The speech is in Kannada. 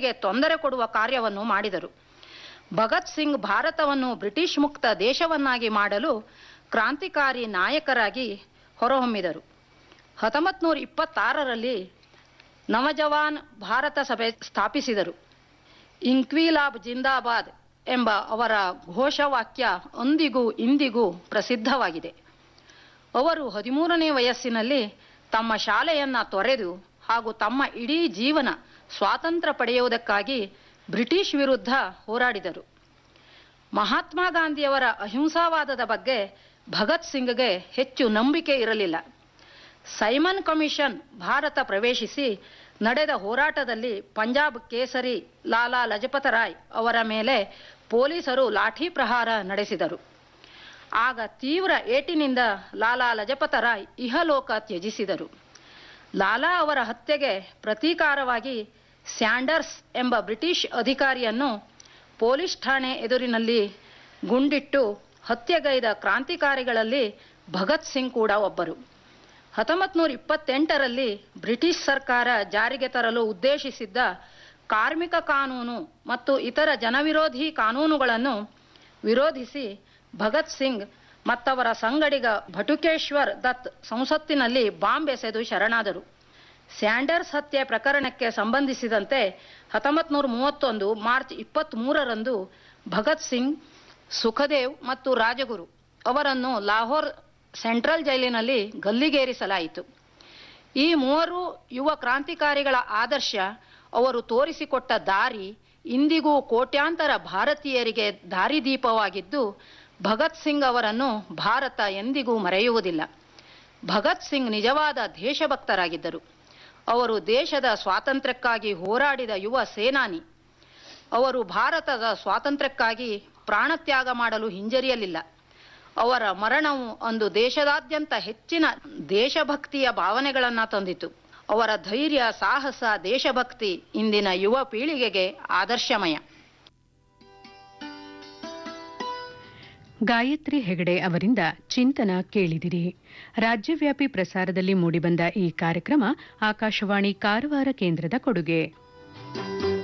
ಜನರಿಗೆ ತೊಂದರೆ ಕೊಡುವ ಕಾರ್ಯವನ್ನು ಮಾಡಿದರು ಭಗತ್ ಸಿಂಗ್ ಭಾರತವನ್ನು ಬ್ರಿಟಿಷ್ ಮುಕ್ತ ದೇಶವನ್ನಾಗಿ ಮಾಡಲು ಕ್ರಾಂತಿಕಾರಿ ನಾಯಕರಾಗಿ ಹೊರಹೊಮ್ಮಿದರು ಹತ್ತೊಂಬತ್ತು ನೂರ ಇಪ್ಪತ್ತಾರರಲ್ಲಿ ನವಜವಾನ್ ಭಾರತ ಸಭೆ ಸ್ಥಾಪಿಸಿದರು ಇಂಕ್ವಿಲಾಬ್ ಜಿಂದಾಬಾದ್ ಎಂಬ ಅವರ ಘೋಷವಾಕ್ಯ ಅಂದಿಗೂ ಇಂದಿಗೂ ಪ್ರಸಿದ್ಧವಾಗಿದೆ ಅವರು ಹದಿಮೂರನೇ ವಯಸ್ಸಿನಲ್ಲಿ ತಮ್ಮ ಶಾಲೆಯನ್ನ ತೊರೆದು ಹಾಗೂ ತಮ್ಮ ಇಡೀ ಜೀವನ ಸ್ವಾತಂತ್ರ್ಯ ಪಡೆಯುವುದಕ್ಕಾಗಿ ಬ್ರಿಟಿಷ್ ವಿರುದ್ಧ ಹೋರಾಡಿದರು ಮಹಾತ್ಮ ಗಾಂಧಿಯವರ ಅಹಿಂಸಾವಾದದ ಬಗ್ಗೆ ಭಗತ್ ಸಿಂಗ್ಗೆ ಹೆಚ್ಚು ನಂಬಿಕೆ ಇರಲಿಲ್ಲ ಸೈಮನ್ ಕಮಿಷನ್ ಭಾರತ ಪ್ರವೇಶಿಸಿ ನಡೆದ ಹೋರಾಟದಲ್ಲಿ ಪಂಜಾಬ್ ಕೇಸರಿ ಲಾಲಾ ಲಜಪತ ರಾಯ್ ಅವರ ಮೇಲೆ ಪೊಲೀಸರು ಲಾಠಿ ಪ್ರಹಾರ ನಡೆಸಿದರು ಆಗ ತೀವ್ರ ಏಟಿನಿಂದ ಲಾಲಾ ಲಜಪತ ರಾಯ್ ಇಹಲೋಕ ತ್ಯಜಿಸಿದರು ಲಾಲಾ ಅವರ ಹತ್ಯೆಗೆ ಪ್ರತೀಕಾರವಾಗಿ ಸ್ಯಾಂಡರ್ಸ್ ಎಂಬ ಬ್ರಿಟಿಷ್ ಅಧಿಕಾರಿಯನ್ನು ಪೊಲೀಸ್ ಠಾಣೆ ಎದುರಿನಲ್ಲಿ ಗುಂಡಿಟ್ಟು ಹತ್ಯೆಗೈದ ಕ್ರಾಂತಿಕಾರಿಗಳಲ್ಲಿ ಭಗತ್ ಸಿಂಗ್ ಕೂಡ ಒಬ್ಬರು ಹತ್ತೊಂಬತ್ತು ನೂರ ಇಪ್ಪತ್ತೆಂಟರಲ್ಲಿ ಬ್ರಿಟಿಷ್ ಸರ್ಕಾರ ಜಾರಿಗೆ ತರಲು ಉದ್ದೇಶಿಸಿದ್ದ ಕಾರ್ಮಿಕ ಕಾನೂನು ಮತ್ತು ಇತರ ಜನವಿರೋಧಿ ಕಾನೂನುಗಳನ್ನು ವಿರೋಧಿಸಿ ಭಗತ್ ಸಿಂಗ್ ಮತ್ತವರ ಸಂಗಡಿಗ ಭಟುಕೇಶ್ವರ್ ದತ್ ಸಂಸತ್ತಿನಲ್ಲಿ ಬಾಂಬ್ ಎಸೆದು ಶರಣಾದರು ಸ್ಯಾಂಡರ್ಸ್ ಹತ್ಯೆ ಪ್ರಕರಣಕ್ಕೆ ಸಂಬಂಧಿಸಿದಂತೆ ಹತ್ತೊಂಬತ್ತು ನೂರ ಮೂವತ್ತೊಂದು ಮಾರ್ಚ್ ಇಪ್ಪತ್ತ್ ಮೂರರಂದು ಭಗತ್ ಸಿಂಗ್ ಸುಖದೇವ್ ಮತ್ತು ರಾಜಗುರು ಅವರನ್ನು ಲಾಹೋರ್ ಸೆಂಟ್ರಲ್ ಜೈಲಿನಲ್ಲಿ ಗಲ್ಲಿಗೇರಿಸಲಾಯಿತು ಈ ಮೂವರು ಯುವ ಕ್ರಾಂತಿಕಾರಿಗಳ ಆದರ್ಶ ಅವರು ತೋರಿಸಿಕೊಟ್ಟ ದಾರಿ ಇಂದಿಗೂ ಕೋಟ್ಯಾಂತರ ಭಾರತೀಯರಿಗೆ ದಾರಿದೀಪವಾಗಿದ್ದು ಭಗತ್ ಸಿಂಗ್ ಅವರನ್ನು ಭಾರತ ಎಂದಿಗೂ ಮರೆಯುವುದಿಲ್ಲ ಭಗತ್ ಸಿಂಗ್ ನಿಜವಾದ ದೇಶಭಕ್ತರಾಗಿದ್ದರು ಅವರು ದೇಶದ ಸ್ವಾತಂತ್ರ್ಯಕ್ಕಾಗಿ ಹೋರಾಡಿದ ಯುವ ಸೇನಾನಿ ಅವರು ಭಾರತದ ಸ್ವಾತಂತ್ರ್ಯಕ್ಕಾಗಿ ಪ್ರಾಣತ್ಯಾಗ ಮಾಡಲು ಹಿಂಜರಿಯಲಿಲ್ಲ ಅವರ ಮರಣವು ಅಂದು ದೇಶದಾದ್ಯಂತ ಹೆಚ್ಚಿನ ದೇಶಭಕ್ತಿಯ ಭಾವನೆಗಳನ್ನ ತಂದಿತು ಅವರ ಧೈರ್ಯ ಸಾಹಸ ದೇಶಭಕ್ತಿ ಇಂದಿನ ಯುವ ಪೀಳಿಗೆಗೆ ಆದರ್ಶಮಯ ಗಾಯತ್ರಿ ಹೆಗಡೆ ಅವರಿಂದ ಚಿಂತನ ಕೇಳಿದಿರಿ ರಾಜ್ಯವ್ಯಾಪಿ ಪ್ರಸಾರದಲ್ಲಿ ಮೂಡಿಬಂದ ಈ ಕಾರ್ಯಕ್ರಮ ಆಕಾಶವಾಣಿ ಕಾರವಾರ ಕೇಂದ್ರದ ಕೊಡುಗೆ